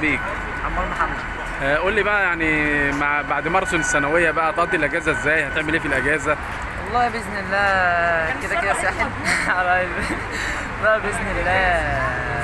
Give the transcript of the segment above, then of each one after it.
بيك عمار محمد آه، قول لي بقى يعني مع بعد ماراثون الثانويه بقى تقضي الاجازه ازاي هتعمل ايه في الاجازه والله باذن الله كده كده ساحل على ال- بقى باذن الله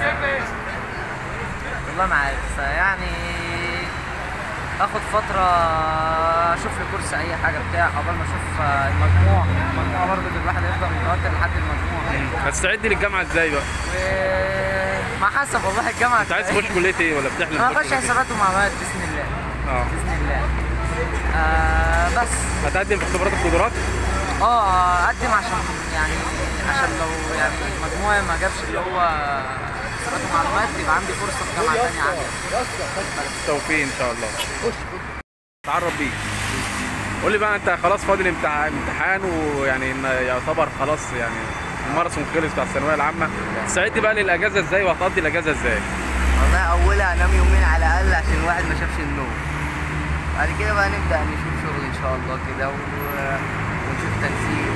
والله ما عارف يعني اخد فترة اشوف لي كورس اي حاجة بتاع قبل ما اشوف المجموع المجموع برضه الواحد هيفضل متوتر لحد المجموع هتستعد للجامعه ازاي بقى وما حسب والله الجامعة انت عايز تخش كليه ايه ولا بتحلم انا تخش هخش كلية إيه؟ حسابات ومعلومات باذن الله اه باذن الله آه بس هتقدم في اختبارات القدرات اه اقدم عشان يعني عشان لو يعني مجموعي ما جابش اللي هو حسابات ومعلومات يبقى عندي فرصه في جامعه ثانيه عاليه بالتوفيق ان شاء الله تعرف بيك قول لي بقى انت خلاص فاضل امتح- امتحان ويعني إن يعتبر خلاص يعني الماراثون خلص بتاع الثانويه العامه تستعد بقى للاجازه ازاي وهتقضي الاجازه ازاي والله اولها انام يومين على الاقل عشان الواحد ما شافش النوم بعد كده بقى نبدا نشوف شغل ان شاء الله كده و... ونشوف تنسيق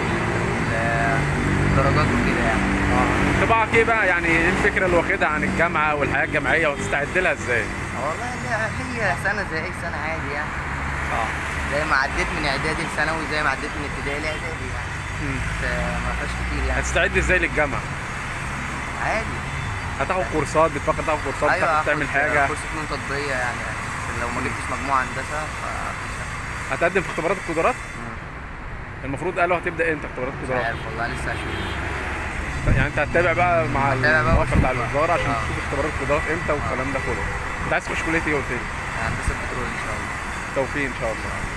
والدرجات وكده يعني اه انطباعك ايه بقى يعني ايه الفكره اللي واخدها عن الجامعه والحياه الجامعيه وتستعد لها ازاي والله لا هي سنه زي اي سنه عادي يعني اه زي ما عديت من اعدادي لثانوي زي ما عديت من ابتدائي لاعدادي يعني مم. ف- ما فيهاش كتير يعني هتستعد ازاي للجامعه عادي هتاخد كورسات بتفكر تاخد كورسات ايوه تاخد تعمل هاخد حاجه كورس فنون تطبيقيه يعني عشان لو ما جبتش مجموعه هندسه فمش هتقدم في اختبارات القدرات المفروض قالوا هتبدا امتى اختبارات مش القدرات عارف والله لسه هشوف يعني انت هتتابع بقى مع هتابع بقى الموقع بتاع وأشوف. الوزاره عشان آه. تشوف اختبارات القدرات امتى والكلام ده كله انت عايز تخش كليه ايه قلت لي هندسه بترول ان شاء الله توفيق ان شاء الله